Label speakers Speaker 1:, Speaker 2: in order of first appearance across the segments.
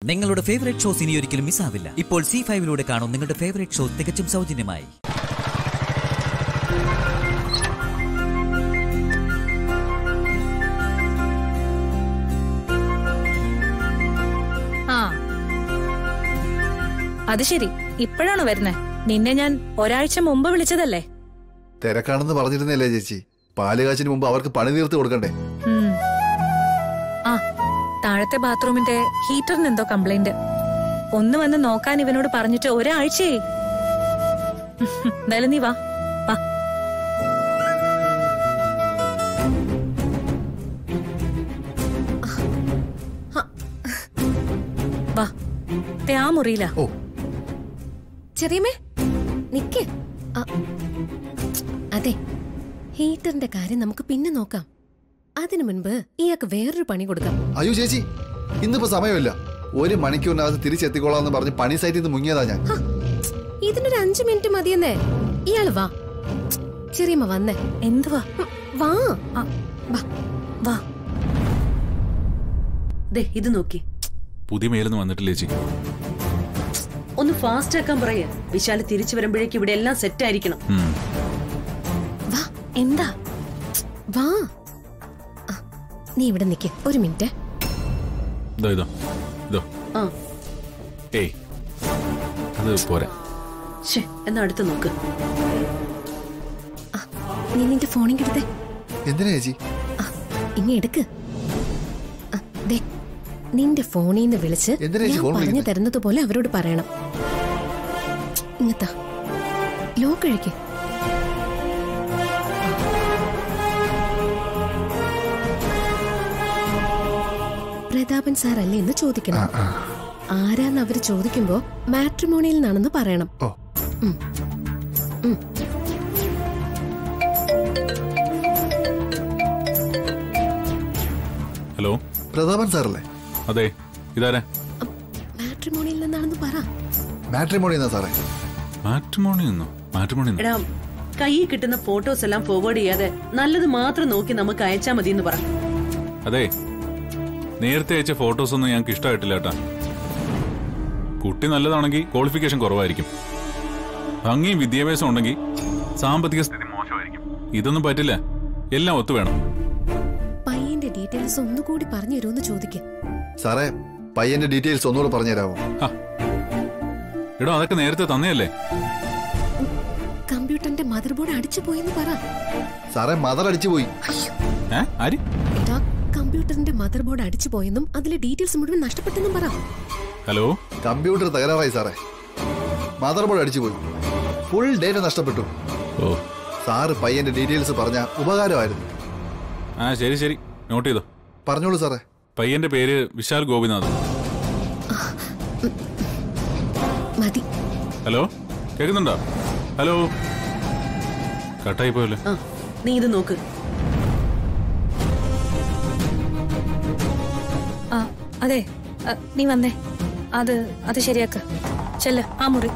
Speaker 1: നിങ്ങളുടെ favourite shows ഇനി ഒരിക്കലും മിസ്സാവില്ല ഇപ്പോൾ സി ഫൈവിലൂടെ കാണും നിങ്ങളുടെ ഫേവറേറ്റ് ഷോ തികച്ചും സൗജന്യമായി
Speaker 2: ആ അത് ശരി ഇപ്പോഴാണോ വരുന്നേ നിന്നെ ഞാൻ ഒരാഴ്ച മുമ്പ് വിളിച്ചതല്ലേ
Speaker 3: തിരക്കാണെന്ന് പറഞ്ഞിരുന്നല്ലേ ചേച്ചി പാലുകാച്ചിന് മുമ്പ് അവർക്ക് പണി തീർത്ത് കൊടുക്കണ്ടേ
Speaker 2: ഉം. ആ താഴത്തെ ബാത്റൂമിന്റെ ഹീറ്ററിന് എന്തോ കംപ്ലൈന്റ് ഒന്ന് വന്ന് നോക്കാൻ ഇവനോട് പറഞ്ഞിട്ട് ഒരാഴ്ചയായി എന്തായാലും നീ വാ വാ വാ ദേ ആ മുറിയിലാ
Speaker 3: ഓ
Speaker 4: ചെറിയമേ നിക്ക് ആ, അതെ ഹീറ്ററിന്റെ കാര്യം നമുക്ക് പിന്നെ നോക്കാം അതിനു മുൻപ് ഇയാൾക്ക് വേറൊരു പണി കൊടുക്കാം
Speaker 3: അയ്യോ ചേച്ചി ഇന്നിപ്പോ സമയമില്ല ഒരു മണിക്കൂറിനകത്ത് തിരിച്ചെത്തിക്കോളാന്ന് പറഞ്ഞ് പണി സൈറ്റിൽ നിന്ന് മുങ്ങിയതാ ഞാൻ
Speaker 4: ഹ, ഇതിനൊരു അഞ്ചു മിനിറ്റ് മതിയെന്നേ ഇയാള് വാ ചെറിയമ്മ വന്നേ
Speaker 2: എന്തുവാ
Speaker 4: ഉം, വാ
Speaker 2: ആ, വാ വാ
Speaker 5: ദേ ഇത് നോക്കി
Speaker 6: പുതിയ മെയിലൊന്നും വന്നിട്ടില്ല ചേച്ചി
Speaker 5: ഒന്ന് ഫാസ്റ്റ് ആക്കാൻ പറയ വിശാല് തിരിച്ചു വരുമ്പോഴേക്ക് ഇവിടെ എല്ലാം സെറ്റ് ആയിരിക്കണം
Speaker 6: ഉം.
Speaker 4: വാ
Speaker 2: എന്താ
Speaker 4: വാ ആ, നീ ഇവിടെ നിക്ക് ഒരു മിനിറ്റ്
Speaker 6: ഇതോ ഇതോ ഇതോ
Speaker 5: ആ
Speaker 6: ഏയ് അത് പോരാ
Speaker 5: ശേ എന്നാ അടുത്ത് നോക്ക്
Speaker 4: ആ, നീ നിന്റെ ഫോണിൽ എടുത്തേ
Speaker 3: എന്തിനാ ചേച്ചി
Speaker 4: ആ, ഇനി എടുക്ക് ആ, ദേ, നിന്റെ ഫോണിൽ നിന്ന് വിളിച്ച്
Speaker 3: എന്തിനാ ചേച്ചി
Speaker 4: ഞാൻ
Speaker 3: ഫോൺ
Speaker 4: പറഞ്ഞു
Speaker 3: വിളിക്കുന്നെ?
Speaker 4: തരുന്നത് പോലെ അവരോട് പറയണം ഇങ്ങത്താ ലോക്ക് കഴിക്ക് പ്രതാപൻ സാർ അല്ലേ എന്ന് ചോദിക്കണം ആരാന്ന് അവര് ചോദിക്കുമ്പോ മാട്രിമോണിയിൽ നിന്നാണെന്ന് പറയണം
Speaker 3: ഓ
Speaker 4: ഉം. ഉം.
Speaker 6: ഹലോ
Speaker 3: പ്രതാപൻ സാറല്ലേ
Speaker 6: അതെ ഇതാരാ
Speaker 4: മാട്രിമോണിയിൽ നിന്നാണെന്ന് പറ
Speaker 3: മാട്രിമോണി എന്നാ സാറേ
Speaker 6: മാട്രിമോണി നിന്നോ മാട്രിമോണി നിന്നോ
Speaker 5: എടാ കയ്യിൽ കിട്ടുന്ന ഫോട്ടോസ് എല്ലാം ഫോർവേഡ് ചെയ്യാതെ നല്ലത് മാത്രം നോക്കി നമുക്ക് അയച്ചാ മതി എന്ന് പറ
Speaker 6: അതെ നേരത്തെ അയച്ച ഫോട്ടോസ് ഒന്നും ഞങ്ങൾക്ക് ഇഷ്ടമായിട്ടില്ല കേട്ടാ കുട്ടി നല്ലതാണെങ്കിൽ ക്വാളിഫിക്കേഷൻ കുറവായിരിക്കും ഭംഗിയും വിദ്യാഭ്യാസം ഉണ്ടെങ്കിൽ സാമ്പത്തിക സ്ഥിതി മോശമായിരിക്കും ഇതൊന്നും പറ്റില്ല എല്ലാം ഒത്തു വേണം
Speaker 4: പയ്യന്റെ ഡീറ്റെയിൽസ് ഒന്നുകൂടി പറഞ്ഞു തരുമെന്ന് ചോദിക്കും
Speaker 3: സാറേ പയ്യന്റെ ഡീറ്റെയിൽസ് ഒന്നുകൂടെ പറഞ്ഞുതരാമോ
Speaker 6: ഹ. എടോ അതൊക്കെ നേരത്തെ തന്നെയല്ലേ
Speaker 4: കമ്പ്യൂട്ടറിന്റെ മദർ ബോർഡ് അടിച്ചു പോയെന്ന് പറ
Speaker 3: സാറേ മദർ അടിച്ചു പോയി
Speaker 6: ഏ ആര്
Speaker 4: എടാ കമ്പ്യൂട്ടറിന്റെ മദർ ബോർഡ് അടിച്ചു പോയെന്നും അതിലെ ഡീറ്റെയിൽസ് മുഴുവൻ നഷ്ടപ്പെട്ടെന്നും പറ
Speaker 6: ഹലോ
Speaker 3: കമ്പ്യൂട്ടർ തകരാറായി സാറേ മദർ ബോർഡ് അടിച്ചു പോയി ഫുൾ ഡേറ്റ നഷ്ടപ്പെട്ടു
Speaker 6: ഓ
Speaker 3: സാറ് പയ്യന്റെ ഡീറ്റെയിൽസ് പറഞ്ഞ ഉപകാരമായിരുന്നു
Speaker 6: ആ ശരി ശരി നോട്ട് ചെയ്തോ
Speaker 3: പറഞ്ഞോളൂ സാറേ
Speaker 6: പയ്യന്റെ പേര് വിശാൽ ഗോപിനാഥ്
Speaker 4: മതി
Speaker 6: ഹലോ കേൾക്കുന്നുണ്ടോ ഹലോ കട്ടായി പോയല്ലേ
Speaker 5: ആ നീ ഇത് നോക്ക്
Speaker 2: ആ അതെ അ, നീ വന്നേ അത് അത് ശരിയാക്ക ചെല്ല് ആ മുറി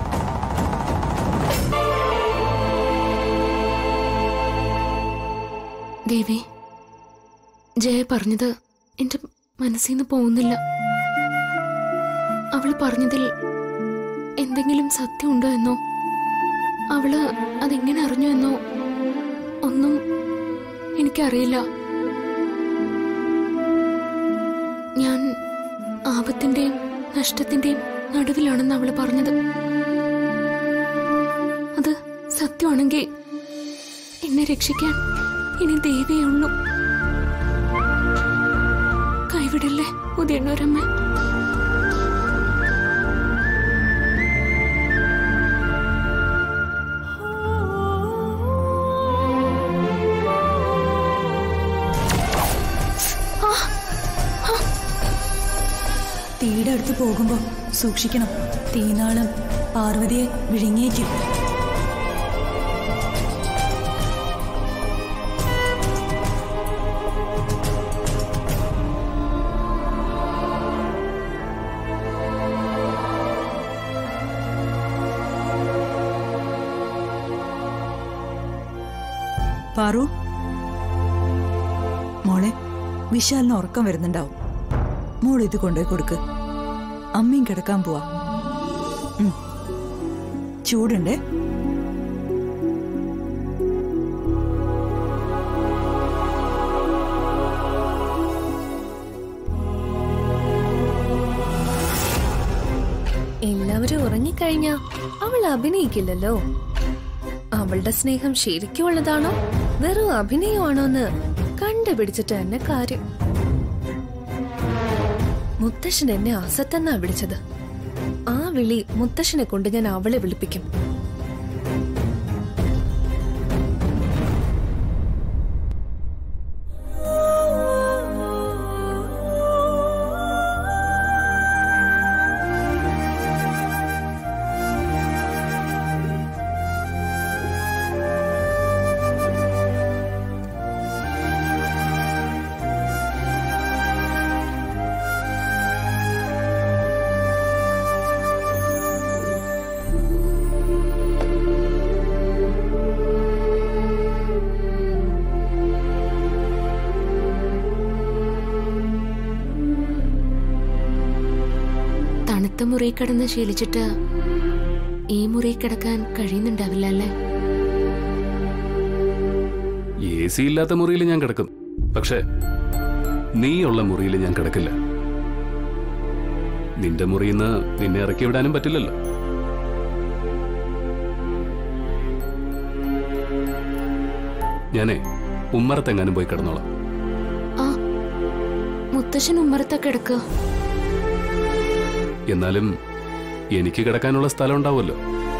Speaker 7: ദേവി ജയ പറഞ്ഞത് എന്റെ മനസ്സിൽ നിന്ന് പോകുന്നില്ല അവള് പറഞ്ഞതിൽ എന്തെങ്കിലും സത്യമുണ്ടോ എന്നോ അവള് അതെങ്ങനെ അറിഞ്ഞു എന്നോ ഒന്നും എനിക്കറിയില്ല ഞാൻ ആപത്തിന്റെയും നഷ്ടത്തിന്റെയും നടുവിലാണെന്ന് അവള് പറഞ്ഞത് അത് സത്യമാണെങ്കിൽ എന്നെ രക്ഷിക്കാൻ ഇനി ദേവിയേ ഉള്ളൂ കൈവിടല്ലേ ഉദയണ്ണൂരമ്മ
Speaker 8: തീയുടെ അടുത്ത് പോകുമ്പോ സൂക്ഷിക്കണം തീനാളം പാർവതിയെ വിഴുങ്ങിയേക്കും പാറു മോളെ വിശാലിന് ഉറക്കം വരുന്നുണ്ടാവും മോൾ ഇത് കൊണ്ടുപോയി കൊടുക്ക് അമ്മയും കിടക്കാൻ പോവാ ഉം. ചൂടുണ്ടേ
Speaker 4: എല്ലാവരും ഉറങ്ങിക്കഴിഞ്ഞ അവൾ അഭിനയിക്കില്ലല്ലോ അവളുടെ സ്നേഹം ശരിക്കുള്ളതാണോ വെറും അഭിനയമാണോ എന്ന് കണ്ടുപിടിച്ചിട്ട് തന്നെ കാര്യം മുത്തശ്ശൻ എന്നെ അസത്തെന്നാ വിളിച്ചത് ആ വിളി മുത്തശ്ശനെ കൊണ്ട് ഞാൻ അവളെ വിളിപ്പിക്കും
Speaker 7: തണുത്ത മുറി കിടന്ന് ശീലിച്ചിട്ട് ഈ മുറി കിടക്കാൻ കഴിയുന്നുണ്ടാവില്ല അല്ലേ
Speaker 9: എ സി ഇല്ലാത്ത മുറിയിൽ ഞാൻ കിടക്കും പക്ഷെ നീയുള്ള മുറിയിൽ ഞാൻ കിടക്കില്ല നിന്റെ മുറിയിൽ നിന്ന് നിന്നെ ഇറക്കി വിടാനും പറ്റില്ലല്ലോ ഞാനേ ഉമ്മറത്തെങ്ങാനും പോയി കിടന്നോളാം
Speaker 7: ആ മുത്തശ്ശൻ ഉമ്മറത്ത കിടക്കുക
Speaker 9: എന്നാലും എനിക്ക് കിടക്കാനുള്ള സ്ഥലം ഉണ്ടാവുമല്ലോ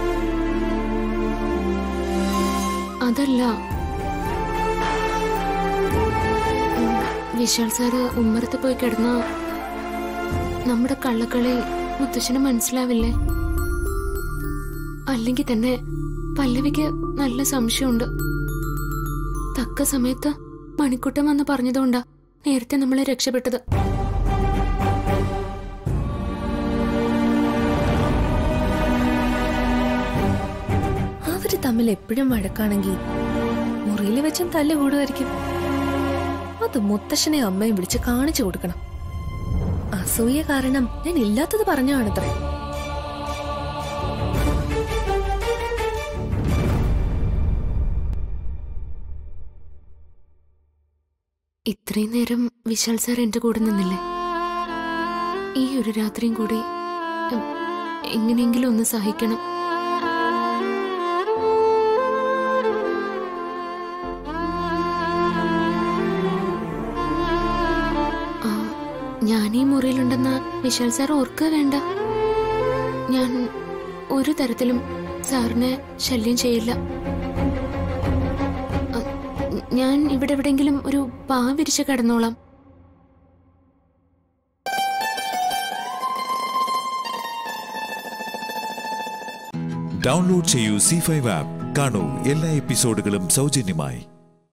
Speaker 7: അതല്ല ഉം, വിശാൽ സാറ് ഉമ്മറത്ത് പോയി കിടന്ന നമ്മുടെ കള്ളക്കളി മുത്തശ്ശന് മനസ്സിലാവില്ലേ അല്ലെങ്കിൽ തന്നെ പല്ലവിക്ക് നല്ല സംശയമുണ്ട് തക്ക സമയത്ത് മണിക്കുട്ടം വന്ന് പറഞ്ഞതുകൊണ്ടാ നേരത്തെ നമ്മളെ രക്ഷപ്പെട്ടത്
Speaker 4: അവര് തമ്മിൽ എപ്പോഴും വഴക്കാണെങ്കിൽ മുറിയിൽ വെച്ചും തല്ല് കൂടുമായിരിക്കും അത് മുത്തശ്ശനെ അമ്മയും വിളിച്ച് കാണിച്ചു കൊടുക്കണം അസൂയ കാരണം ഞാൻ ഇല്ലാത്തത് പറഞ്ഞാണത്രേ
Speaker 7: ഇത്രയും നേരം വിശാൽ സാർ എന്റെ കൂടെ നിന്നില്ലേ ഈ ഒരു രാത്രിയും കൂടി ഉം, എങ്ങനെയെങ്കിലും ഒന്ന് സഹിക്കണം ആ, ഞാൻ ഈ മുറിയിലുണ്ടെന്ന് വിശാൽ സാർ ഓർക്കുക വേണ്ട ഞാൻ ഒരു തരത്തിലും സാറിനെ ശല്യം ചെയ്യില്ല അ, ഞാൻ ഇവിടെ എവിടെയെങ്കിലും ഒരു പാ വിരിച്ച് കിടന്നോളാം
Speaker 10: ഡൗൺലോഡ് ചെയ്യൂ സി ഫൈവ് ആപ്പ് കാണൂ എല്ലാ എപ്പിസോഡുകളും സൗജന്യമായി